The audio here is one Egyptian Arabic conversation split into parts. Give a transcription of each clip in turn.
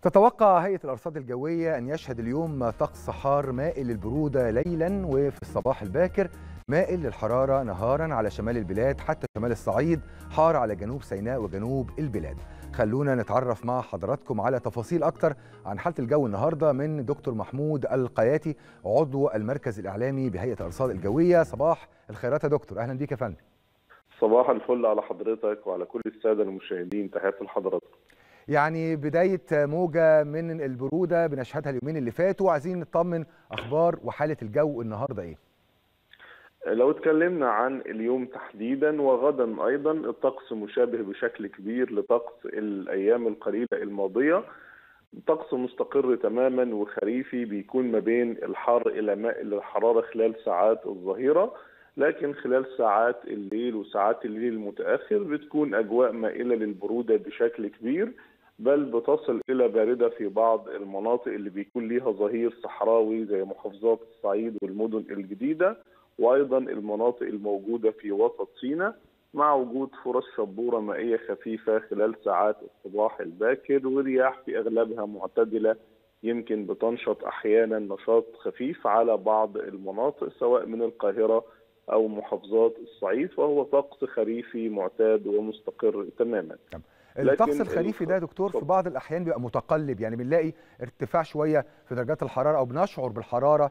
تتوقع هيئة الأرصاد الجوية أن يشهد اليوم طقس حار مائل للبرودة ليلا وفي الصباح الباكر مائل للحرارة نهارا على شمال البلاد حتى شمال الصعيد حار على جنوب سيناء وجنوب البلاد خلونا نتعرف مع حضراتكم على تفاصيل أكتر عن حالة الجو النهاردة من دكتور محمود القياتي عضو المركز الإعلامي بهيئة الأرصاد الجوية صباح الخيرات يا دكتور أهلا بيك يا فندم صباح الفل على حضرتك وعلى كل السادة المشاهدين تحياتي لحضراتكم يعني بداية موجة من البرودة بنشهدها اليومين اللي فاتوا وعايزين نطمن أخبار وحالة الجو النهاردة إيه؟ لو اتكلمنا عن اليوم تحديدا وغدا ايضا الطقس مشابه بشكل كبير لطقس الايام القليله الماضيه طقس مستقر تماما وخريفي بيكون ما بين الحر الى مائل الحراره خلال ساعات الظهيره لكن خلال ساعات الليل وساعات الليل المتاخر بتكون اجواء مائله للبروده بشكل كبير بل بتصل الى بارده في بعض المناطق اللي بيكون ليها ظهير صحراوي زي محافظات الصعيد والمدن الجديده وايضا المناطق الموجوده في وسط سيناء مع وجود فرص شبوره مائيه خفيفه خلال ساعات الصباح الباكر ورياح في اغلبها معتدله يمكن بتنشط احيانا نشاط خفيف على بعض المناطق سواء من القاهره او محافظات الصعيد فهو طقس خريفي معتاد ومستقر تماما. الطقس الخريفي ده يا دكتور في بعض الاحيان بيبقى متقلب يعني بنلاقي ارتفاع شويه في درجات الحراره او بنشعر بالحراره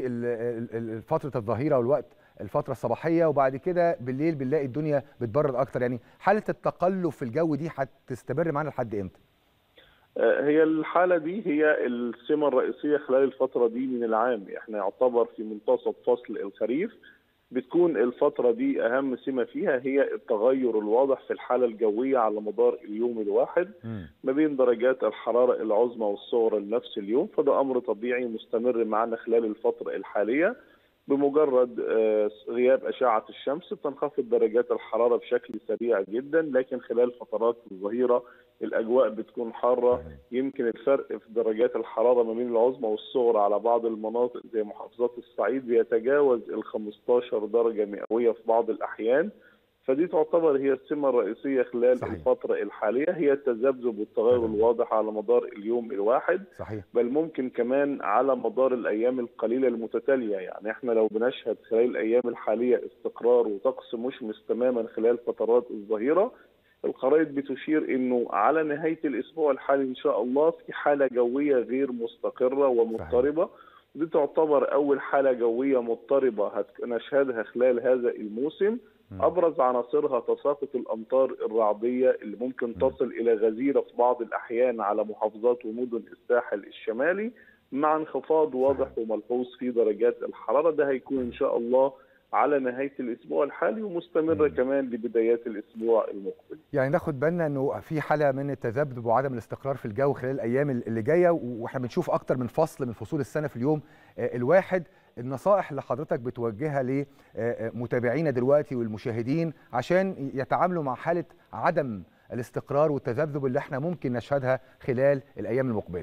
في فتره الظهيره والوقت الفتره الصباحيه وبعد كده بالليل بنلاقي الدنيا بتبرد اكتر يعني حاله التقلب في الجو دي هتستمر معانا لحد امتى؟ هي الحاله دي هي السمه الرئيسيه خلال الفتره دي من العام احنا يعتبر في منتصف فصل الخريف بتكون الفترة دي أهم سمة فيها هي التغير الواضح في الحالة الجوية على مدار اليوم الواحد م. ما بين درجات الحرارة العظمى والصغرى لنفس اليوم فده أمر طبيعي مستمر معنا خلال الفترة الحالية بمجرد غياب أشعة الشمس بتنخفض درجات الحرارة بشكل سريع جدا لكن خلال فترات الظهيرة الأجواء بتكون حارة يمكن الفرق في درجات الحرارة ما بين العظمى والصغرى على بعض المناطق زي محافظات الصعيد بيتجاوز ال 15 درجة مئوية في بعض الأحيان فدي تعتبر هي السمة الرئيسية خلال صحيح. الفترة الحالية هي التذبذب والتغير الواضح على مدار اليوم الواحد صحيح. بل ممكن كمان على مدار الأيام القليلة المتتالية يعني احنا لو بنشهد خلال الأيام الحالية استقرار وطقس مشمس تماما خلال فترات الظهيرة الخرائط بتشير انه على نهايه الاسبوع الحالي ان شاء الله في حاله جويه غير مستقره ومضطربه دي تعتبر اول حاله جويه مضطربه نشهدها خلال هذا الموسم ابرز عناصرها تساقط الامطار الرعديه اللي ممكن تصل الى غزيره في بعض الاحيان على محافظات ومدن الساحل الشمالي مع انخفاض واضح وملحوظ في درجات الحراره ده هيكون ان شاء الله على نهايه الاسبوع الحالي ومستمره مم. كمان لبدايات الاسبوع المقبل. يعني ناخد بالنا انه في حاله من التذبذب وعدم الاستقرار في الجو خلال الايام اللي جايه واحنا بنشوف اكتر من فصل من فصول السنه في اليوم الواحد النصائح اللي حضرتك بتوجهها لمتابعينا دلوقتي والمشاهدين عشان يتعاملوا مع حاله عدم الاستقرار والتذبذب اللي احنا ممكن نشهدها خلال الايام المقبله.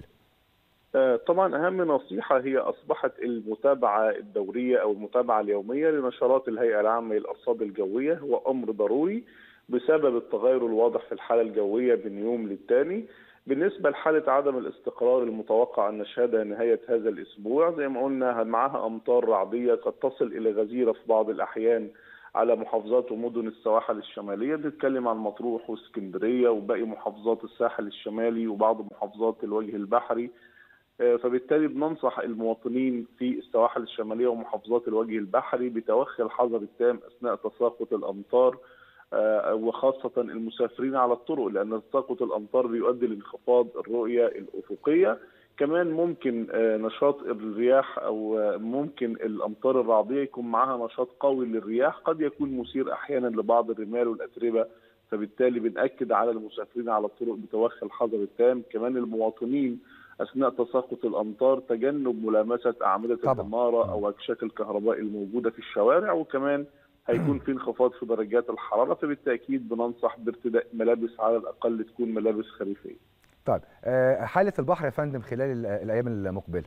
طبعا اهم نصيحه هي اصبحت المتابعه الدوريه او المتابعه اليوميه لنشرات الهيئه العامه للارصاد الجويه هو امر ضروري بسبب التغير الواضح في الحاله الجويه من يوم للتاني بالنسبه لحاله عدم الاستقرار المتوقع ان نشهدها نهايه هذا الاسبوع زي ما قلنا معها امطار رعديه قد تصل الى غزيره في بعض الاحيان على محافظات ومدن السواحل الشماليه بنتكلم عن مطروح واسكندريه وباقي محافظات الساحل الشمالي وبعض محافظات الوجه البحري فبالتالي بننصح المواطنين في السواحل الشماليه ومحافظات الوجه البحري بتوخي الحذر التام اثناء تساقط الامطار وخاصه المسافرين على الطرق لان تساقط الامطار بيؤدي لانخفاض الرؤيه الافقيه كمان ممكن نشاط الرياح او ممكن الامطار الرعديه يكون معها نشاط قوي للرياح قد يكون مثير احيانا لبعض الرمال والاتربه فبالتالي بنأكد على المسافرين على الطرق بتوخي الحذر التام كمان المواطنين اثناء تساقط الامطار تجنب ملامسه اعمده العماره او اكشاك الكهرباء الموجوده في الشوارع وكمان هيكون في انخفاض في درجات الحراره فبالتاكيد بننصح بارتداء ملابس على الاقل تكون ملابس خريفيه. طيب حاله البحر يا فندم خلال الايام المقبله؟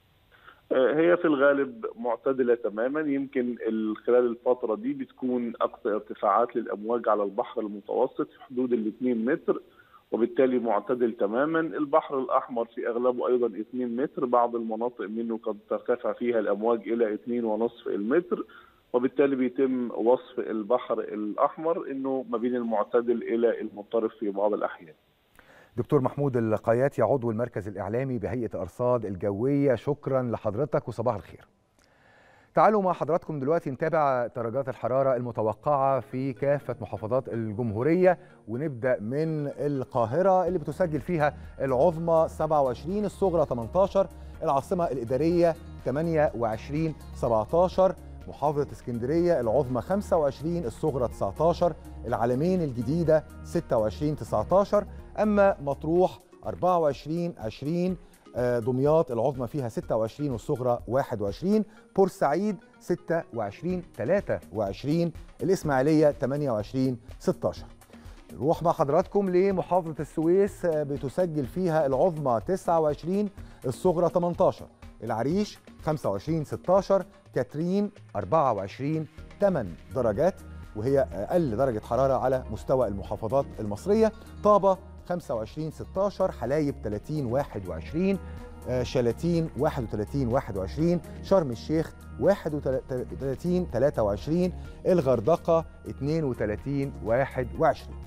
هي في الغالب معتدله تماما يمكن خلال الفتره دي بتكون اقصى ارتفاعات للامواج على البحر المتوسط في حدود ال 2 متر وبالتالي معتدل تماما البحر الأحمر في أغلبه أيضا 2 متر بعض المناطق منه قد ترتفع فيها الأمواج إلى 2.5 المتر وبالتالي بيتم وصف البحر الأحمر أنه ما بين المعتدل إلى المضطرب في بعض الأحيان دكتور محمود القياتي عضو المركز الإعلامي بهيئة أرصاد الجوية شكرا لحضرتك وصباح الخير تعالوا مع حضراتكم دلوقتي نتابع درجات الحرارة المتوقعة في كافة محافظات الجمهورية ونبدأ من القاهرة اللي بتسجل فيها العظمى 27 الصغرى 18 العاصمة الإدارية 28 17 محافظة اسكندرية العظمى 25 الصغرى 19 العلمين الجديدة 26 19 أما مطروح 24 20 دمياط العظمى فيها 26 والصغرى 21 بورسعيد 26 23 الإسماعيلية 28 16 نروح مع حضراتكم لمحافظة السويس بتسجل فيها العظمى 29 الصغرى 18 العريش 25 16 كاترين 24 8 درجات وهي أقل درجة حرارة على مستوى المحافظات المصرية طابة 25 16 حلايب 30 21 شلاتين 31 21 شرم الشيخ 31 23 الغردقة 32 21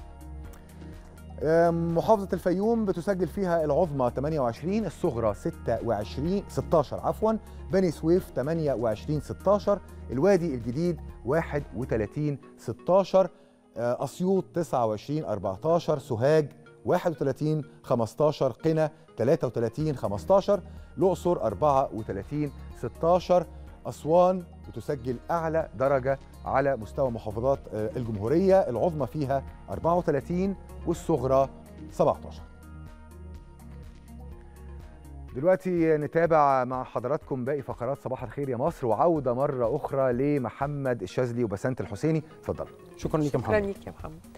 محافظة الفيوم بتسجل فيها العظمى 28 الصغرى 26 16 عفوا بني سويف 28 16 الوادي الجديد 31 16 أسيوط 29 14 سوهاج 31 15 قنا 33 15 الأقصر 34 16 أسوان بتسجل أعلى درجة على مستوى محافظات الجمهورية العظمى فيها 34 والصغرى 17 دلوقتي نتابع مع حضراتكم باقي فقرات صباح الخير يا مصر وعودة مرة أخرى لمحمد الشاذلي وبسنت الحسيني اتفضل شكرا ليك يا محمد شكرا ليك يا محمد